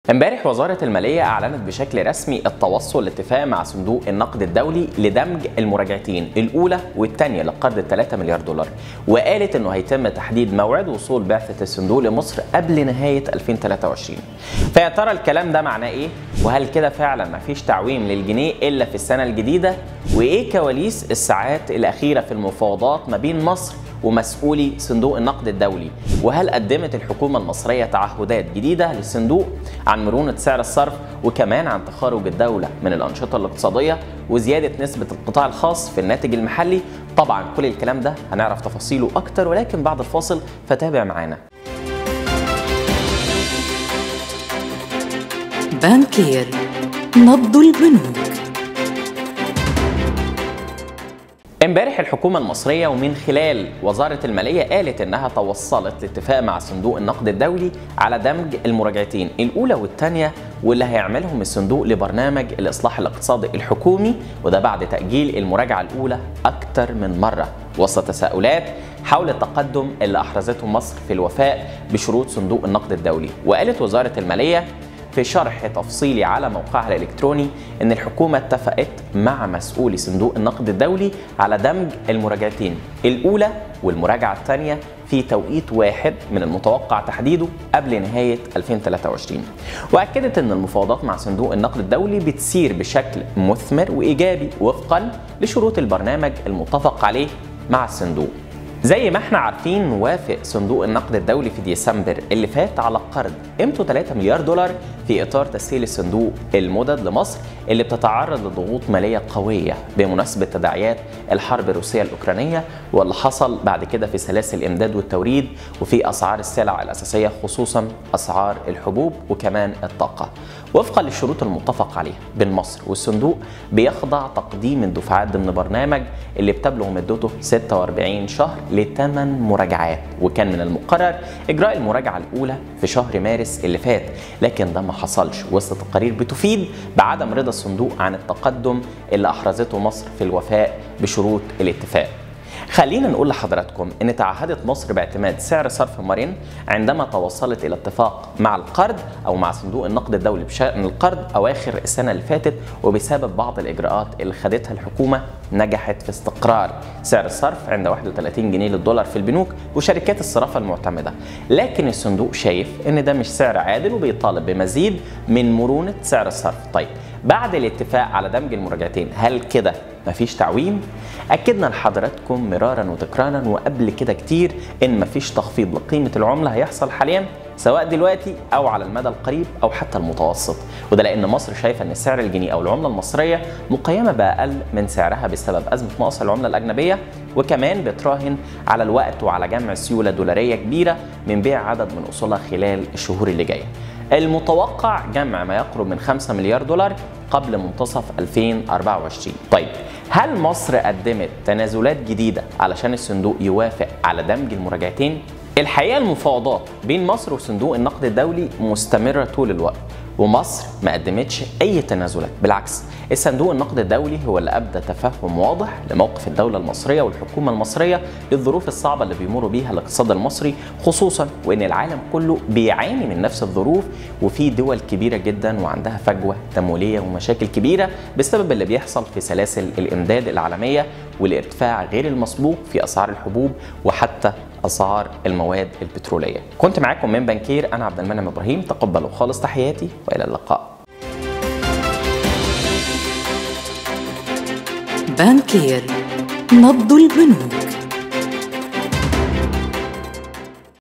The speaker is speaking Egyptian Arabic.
امبارح وزارة المالية أعلنت بشكل رسمي التوصل لاتفاق مع صندوق النقد الدولي لدمج المراجعتين الأولى والثانية لقرض 3 مليار دولار وقالت إنه هيتم تحديد موعد وصول بعثة الصندوق لمصر قبل نهاية 2023 فيا ترى الكلام ده معناه إيه؟ وهل كده فعلا مفيش تعويم للجنيه إلا في السنة الجديدة؟ وإيه كواليس الساعات الأخيرة في المفاوضات ما بين مصر ومسؤولي صندوق النقد الدولي وهل قدمت الحكومة المصرية تعهدات جديدة للصندوق عن مرونة سعر الصرف وكمان عن تخارج الدولة من الأنشطة الاقتصادية وزيادة نسبة القطاع الخاص في الناتج المحلي طبعا كل الكلام ده هنعرف تفاصيله أكتر ولكن بعد الفاصل فتابع معانا بانكير نبض البنوك امبارح الحكومة المصرية ومن خلال وزارة المالية قالت انها توصلت لاتفاق مع صندوق النقد الدولي على دمج المراجعتين الاولى والثانية واللي هيعملهم الصندوق لبرنامج الاصلاح الاقتصادي الحكومي وده بعد تأجيل المراجعة الاولى اكتر من مرة وسط تساؤلات حول التقدم اللي احرزته مصر في الوفاء بشروط صندوق النقد الدولي وقالت وزارة المالية في شرح تفصيلي على موقعها الالكتروني ان الحكومه اتفقت مع مسؤولي صندوق النقد الدولي على دمج المراجعتين الاولى والمراجعه الثانيه في توقيت واحد من المتوقع تحديده قبل نهايه 2023 واكدت ان المفاوضات مع صندوق النقد الدولي بتسير بشكل مثمر وايجابي وفقا لشروط البرنامج المتفق عليه مع الصندوق زي ما احنا عارفين وافق صندوق النقد الدولي في ديسمبر اللي فات على قرض قيمته 3 مليار دولار في اطار تسهيل الصندوق المدد لمصر اللي بتتعرض لضغوط ماليه قويه بمناسبه تداعيات الحرب الروسيه الاوكرانيه واللي حصل بعد كده في سلاسل الامداد والتوريد وفي اسعار السلع الاساسيه خصوصا اسعار الحبوب وكمان الطاقه. وفقا للشروط المتفق عليها بين مصر والصندوق بيخضع تقديم الدفعات ضمن برنامج اللي بتبلغ مدته 46 شهر لثمان مراجعات وكان من المقرر اجراء المراجعه الاولى في شهر مارس اللي فات لكن ده ما حصلش وسط تقارير بتفيد بعدم رضا الصندوق عن التقدم اللي احرزته مصر في الوفاء بشروط الاتفاق خلينا نقول لحضراتكم ان تعهدت مصر باعتماد سعر صرف مرن عندما توصلت الى اتفاق مع القرض او مع صندوق النقد الدولي بشان القرض اواخر السنه اللي فاتت وبسبب بعض الاجراءات اللي خدتها الحكومه نجحت في استقرار سعر الصرف عند 31 جنيه للدولار في البنوك وشركات الصرافه المعتمده لكن الصندوق شايف ان ده مش سعر عادل وبيطالب بمزيد من مرونه سعر الصرف طيب بعد الاتفاق على دمج المراجعتين هل كده مفيش تعويم؟ أكدنا لحضراتكم مرارا وتكرارا وقبل كده كتير إن مفيش تخفيض لقيمة العملة هيحصل حاليا سواء دلوقتي أو على المدى القريب أو حتى المتوسط وده لأن مصر شايفة إن سعر الجنيه أو العملة المصرية مقيمة بأقل من سعرها بسبب أزمة نقص العملة الأجنبية وكمان بتراهن على الوقت وعلى جمع سيولة دولارية كبيرة من بيع عدد من أصولها خلال الشهور اللي جاية المتوقع جمع ما يقرب من 5 مليار دولار قبل منتصف 2024 طيب هل مصر قدمت تنازلات جديدة علشان الصندوق يوافق على دمج المراجعتين؟ الحقيقة المفاوضات بين مصر وصندوق النقد الدولي مستمرة طول الوقت ومصر ما قدمتش اي تنازلات بالعكس الصندوق النقد الدولي هو اللي ابدى تفهم واضح لموقف الدوله المصريه والحكومه المصريه للظروف الصعبه اللي بيمر بيها الاقتصاد المصري خصوصا وان العالم كله بيعاني من نفس الظروف وفي دول كبيره جدا وعندها فجوه تمويليه ومشاكل كبيره بسبب اللي بيحصل في سلاسل الامداد العالميه والارتفاع غير المسبوق في اسعار الحبوب وحتى اسعار المواد البتروليه. كنت معاكم من بنكير انا عبد المنعم ابراهيم تقبلوا خالص تحياتي والى اللقاء. بانكير نبض البنوك